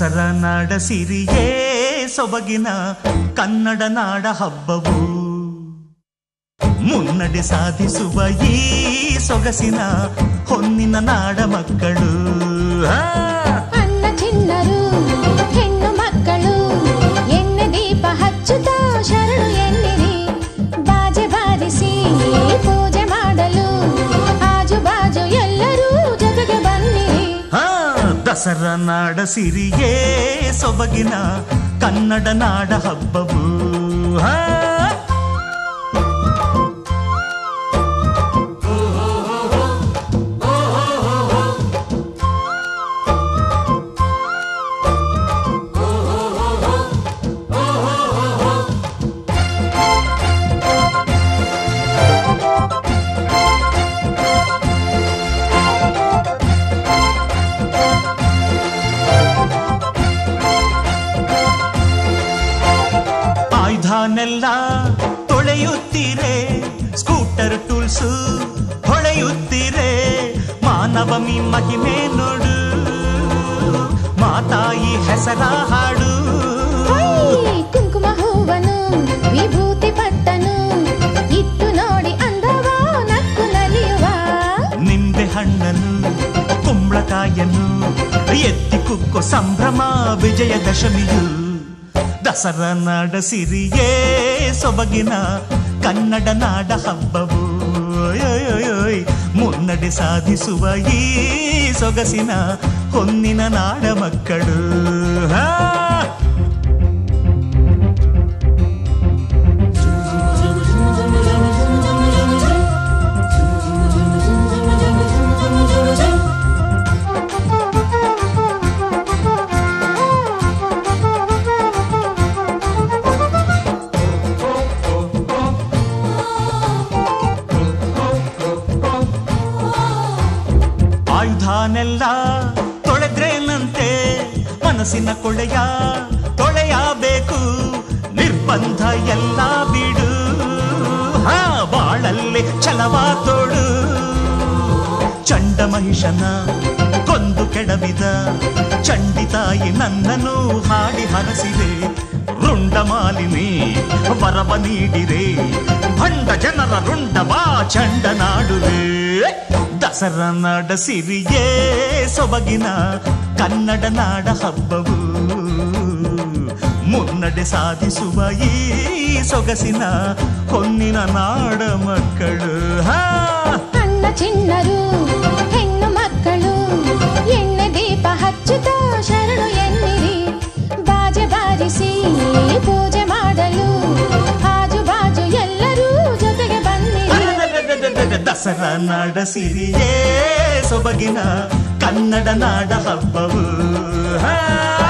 ದಸರಾ ನಾಡ ಸಿರಿಯೇ ಸೊಬಗಿನ ಕನ್ನಡ ನಾಡ ಹಬ್ಬವು ಮುನ್ನಡೆ ಸಾಧಿಸುವ ಈ ಸೊಗಸಿನ ಹೊನ್ನಿನ ನಾಡ ಮಕ್ಕಳು ಆ! ಅಣ್ಣ ಚಿನ್ನರು ಹೆಣ್ಣು ಮಕ್ಕಳು ಎಣ್ಣೆ ದೀಪ ಹಚ್ಚುತ್ತಾ ಶರಣು ಎನ್ನಿರಿ ಬಾಜೆ ಬಾರಿಸಿ ಪೂಜೆ ಮಾಡಲು ಆಜು ಬಾಜು ಎಲ್ಲರೂ ಜೊತೆಗೆ ಬನ್ನಿರಿ ಹಾ ದಸರಾ ನಾಡ ಸಿರಿಯೇ ಸೊಬಗಿನ ಕನ್ನಡ ನಾಡ ಹಬ್ಬವು ಹಾ ಆಯುಧನೆಲ್ಲ ತೊಳೆಯುತ್ತೀರೆ ಸ್ಕೂಟರ್ ಟೂಲ್ಸ್ ಹೊಳೆಯುತ್ತೀರೆ ಮಾನವಮಿ ಮಹಿಮೆ ನೋಡು ಮಾತಾಯಿ ಹೆಸರ ಹಾಡು ಹೊಯ್, ಕುಂಕುಮ ಹೂವನು ವಿಭೂತಿ ಪಟ್ಟನು ಇಟ್ಟು ನೋಡಿ ಅಂದವ ನಕ್ಕು ನಲಿಯುವ ನಿಂಬೆ ಹಣ್ಣನು ಕುಂಬಳಕಾಯನ್ನು ಎತ್ತಿ ಕುಕ್ಕೋ ಸಂಭ್ರಮ ವಿಜಯದಶಮಿಯು ದಸರಾ ನಾಡ ಸಿರಿಯೇ ಸೊಬಗಿನ ಕನ್ನಡ ನಾಡ ಹಬ್ಬವು ಓಯ್ ಮುನ್ನಡೆ ಸಾಧಿಸುವ ಈ ಸೊಗಸಿನ ಹೊನ್ನಿನ ನಾಡ ಮಕ್ಕಳು ಹಾ ಆಯುಧನೆಲ್ಲ ತೊಳೆದ್ರೇನಂತೆ ಮನಸ್ಸಿನ ಕೊಳೆಯ ತೊಳೆಯಬೇಕು ನಿರ್ಬಂಧ ಎಲ್ಲ ಬಿಡು ಹಾ ಬಾಳಲ್ಲಿ ಛಲವ ತೋಡು ಚಂಡ ಮಹಿಷನ ಕೊಂದು ಕೆಡವಿದ ಚಂಡಿತಾಯಿ ನನ್ನನ್ನು ಹಾಡಿ ಹರಸಿದೆ ರುಂಡ ಮಾಲಿನಿ ವರವ ನೀಡಿರೆ ಭಂಡ ಜನರ ರುಂಡವಾ ಚಂಡ ನಾಡುವೆ ದಸರಾ ನಾಡ ಸಿರಿಯೇ ಸೊಬಗಿನ ಕನ್ನಡ ನಾಡ ಹಬ್ಬವು ಮುನ್ನಡೆ ಸಾಧಿಸುವ ಈ ಸೊಗಸಿನ ಹೊನ್ನಿನ ನಾಡ ಮಕ್ಕಳು ಹಾ ಅಣ್ಣ ಚಿನ್ನರು ಹೆಣ್ಣು ಮಕ್ಕಳು ಎಣ್ಣೆ ದೀಪ ಹಚ್ಚುತ್ತಾ ಶರಣು ಎನ್ನಿರಿ ಬಾಜೆ ಬಾರಿಸಿ ಪೂಜೆ ಮಾಡಲು ಆಜು ಬಾಜು ಎಲ್ಲರೂ ಜೊತೆಗೆ ಬನ್ನಿರಿ ದಸರಾ ನಾಡ ಸಿರಿಯೇ ಸೊಬಗಿನ ಕನ್ನಡ ನಾಡ ಹಬ್ಬವು ಹಾ